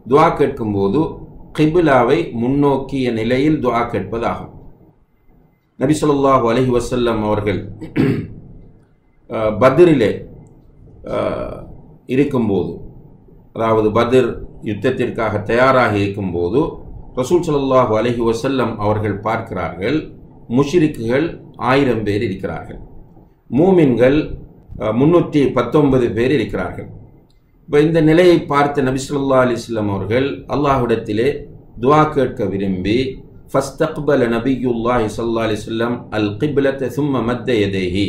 துஆ கேட்கும்போது கிபிலாவை முன்னோக்கிய நிலையில் துஆ கேட்பதாகும் நபி ஸல்லல்லாஹு அலைஹி வஸல்லம் அவர்கள் அஹ், பத்ரிலே அஹ், இருக்கும்போது அதாவது பத்ர் யுத்தத்திற்காக தயாராக இருக்கும்போது ரசூல் ஸல்லல்லாஹு அலைஹி வஸல்லம் அவர்கள் பார்க்கிறார்கள் முஷ்ரிக்குகள் ஆயிரம் பேர் இருக்கிறார்கள் மூமின்கள் முன்னூற்றி பத்தொன்பது பேர் இருக்கிறார்கள் இப்போ இந்த நிலையை பார்த்த நபி ஸல்லல்லாஹு அலைஹி வஸல்லம் அவர்கள் அல்லாஹ்விடத்திலே துஆ கேட்க விரும்பி ஃபஸ்தக்பல நபியுல்லாஹி ஸல்லல்லாஹு அலைஹி வஸல்லம் அல் கிப்லத சும்ம மத்த யதைஹி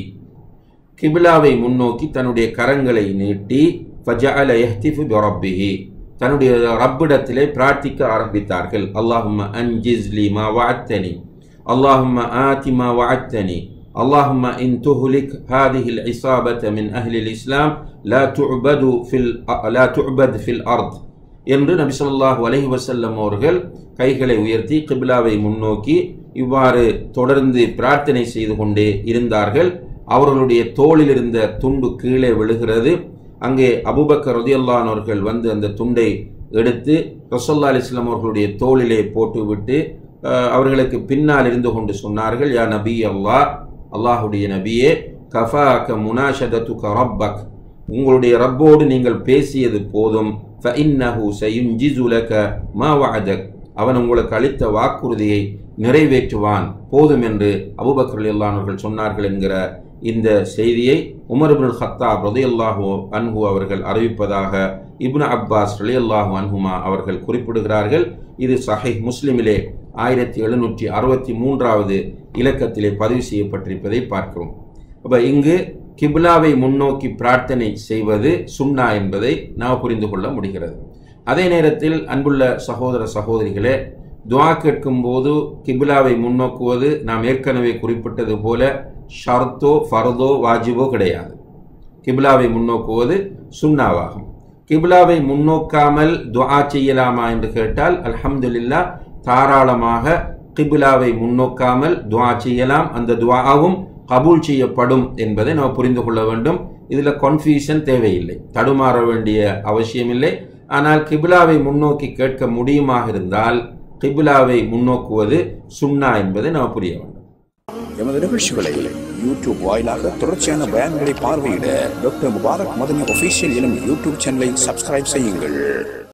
கிபிலாவை முன்னோக்கி தன்னுடைய கரங்களை நீட்டி ஃபஜஅல யஹ்திஃபு பிரப்பிஹி தன்னுடைய ரப்பிடத்திலே பிரார்த்திக்க ஆரம்பித்தார்கள் அல்லாஹும்ம அன்ஜிஸ்லி மா வஅத்தனி அல்லாஹும்ம ஆதி மா வஅத்தனி اللهم إن تهلك هذه العصابة من أهل الإسلام لا تعبد في ال- لا تعبد في الأرض என்று நபி ஸல்லல்லாஹு அலைஹி வஸல்லம் அவர்கள் கைகளை உயர்த்தி கிபிலாவை முன்னோக்கி இவ்வாறு தொடர்ந்து பிரார்த்தனை செய்து கொண்டே இருந்தார்கள் அவர்களுடைய தோளில் இருந்த துண்டு கீழே விழுகிறது அங்கே அபூபக்கர் ரதியல்லான் அவர்கள் வந்து அந்த துண்டை எடுத்து ரசல்லா அலிஸ்லாம் அவர்களுடைய தோளிலே போட்டுவிட்டு அஹ், அவர்களுக்கு பின்னால் இருந்து கொண்டு சொன்னார்கள் யா நபி அல்லாஹ் அல்லாஹுடைய நபியே கஃபாக முனாஷதத்துக ரப்பக் உங்களுடைய ரப்போடு நீங்கள் பேசியது போதும் فإنه سينجز لك ما وعدك அவன் உங்களுக்கு அளித்த வாக்குறுதியை நிறைவேற்றுவான் போதும் என்று அபூபக்கர் ரலியல்லாஹு அவர்கள் சொன்னார்கள் என்கிற இந்த செய்தியை உமர் இப்னுல் ஹத்தாப் ரலியல்லாஹு அன்ஹு அவர்கள் அறிவிப்பதாக இப்னு அப்பாஸ் ரலியல்லாஹு அன்ஹுமா அவர்கள் குறிப்பிடுகிறார்கள் இது சஹீஹ் முஸ்லிமிலே ஆயிரத்தி எழுநூற்றி அறுபத்தி மூன்றாவது இலக்கத்திலே பதிவு செய்யப்பட்டிருப்பதை பார்க்கிறோம் அப்ப இங்கு கிப்லாவை முன்னோக்கி பிரார்த்தனை செய்வது சுன்னா என்பதை நாம் புரிந்து கொள்ள முடிகிறது அதே நேரத்தில் அன்புள்ள சகோதர சகோதரிகளே துஆ கேட்கும் போது கிப்லாவை முன்னோக்குவது நாம் ஏற்கனவே குறிப்பிட்டது போல ஷர்த்தோ ஃபர்தோ வாஜிபோ கிடையாது கிப்லாவை முன்னோக்குவது சுன்னாவாகும் கிப்லாவை முன்னோக்காமல் துஆ செய்யலாமா என்று கேட்டால் அல்ஹம்துலில்லா தாராளமாக கிப்லாவை முன்னோக்காமல் துஆ செய்யலாம் அந்த துஆவும் கபூல் செய்யப்படும் என்பதை நாம் புரிந்து கொள்ள வேண்டும் இதுல கன்ஃபியூஷன் தேவையில்லை தடுமாற வேண்டிய அவசியமில்லை ஆனால் கிபிலாவை முன்னோக்கி கேட்க முடியுமாக இருந்தால் கிபிலாவை முன்னோக்குவது சுன்னா என்பதை நாம் புரிய வேண்டும் எமது நிகழ்ச்சிகளை யூடியூப் வாயிலாக தொடர்ச்சியான பயான்களை பார்வையிட டாக்டர் முபாரக் மதனி ஒஃபீஷியல் எனும் யூடியூப் சேனலை சப்ஸ்கிரைப் செய்யுங்கள்